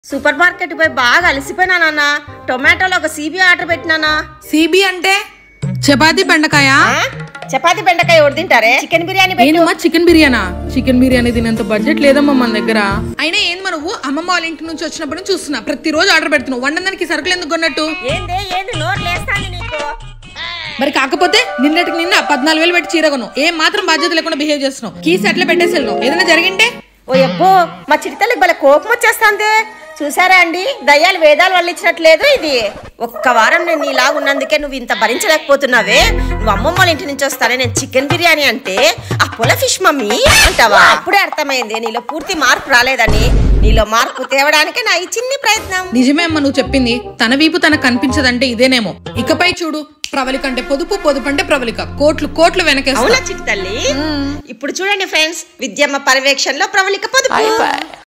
Super market పోయి బాగా అలసిపోయినా నాన్న టొమాటోలో ఒక సీబీ ఆర్డర్ పెట్టినానా సిబి అంటే చపాతీ బెండకాయ ఆ? చపాతీ బెండకాయ ఎవరు తింటారే చికెన్ బిర్యానీ పెట్టు ఏందమ్మా చికెన్ బిర్యానా చికెన్ బిర్యానీ తినేంత బడ్జెట్ లేదమ్మా మన దగ్గర అయినా ఏంది మా నువ్వు అమ్మమ్మ వాళ్ళ ఇంటి నుంచి వచ్చినప్పుడు నుంచి చూస్తున్నా ప్రతిరోజు ఆర్డర్ పెడుతున్నావు వండడానికి సరుకులు ఎందుకు కొన్నట్టు ఏంది ఏంది నోరు లేస్తాంది నీకు మరి కాకపోతే నిన్నటికి నిన్న పద్నాలుగు వేలు పెట్టి చీర కొన్నావు ఏం మాత్రం బాధ్యత లేకుండా బిహేవ్ చేస్తున్నావు కీస్ అట్లా పెట్టేసి వెళ్ళినావు ఏదైనా జరిగింటే ఓ అబ్బో మా చిరితలకి భలే కోపం వచ్చేస్తాంది చూసారా అండి దయ్యాలు వేదాలు వల్ల ఇచ్చినట్లేదు ఇది ఒక్క వారం నేను నీలాగా ఉన్నందుకే నువ్వు ఇంత భరించలేకపోతున్నావే నువ్వు అమ్మమ్మ వాళ్ళ ఇంటి నుంచి వస్తానే నేను చికెన్ బిర్యానీ అంటే అపోలో ఫిష్ మమ్మీ అంటావా అప్పుడే అర్థమైంది నీలో పూర్తి మార్పు రాలేదని నీలో మార్పు తేవడానికే నా ఈ చిన్ని ప్రయత్నం నిజమే అమ్మ నువ్వు చెప్పింది తన వీపు తనకు కనిపించదంటే ఇదేనేమో ఇకపై చూడు ప్రవళిక అంటే పొదుపు పొదుపు అంటే ప్రవళిక కోట్లు కోట్లు వెనకేస్తా అవునా చిట్టి తల్లి ఇప్పుడు చూడండి ఫ్రెండ్స్ విద్యమ్మ పర్యవేక్షణలో ప్రవళిక పొదుపు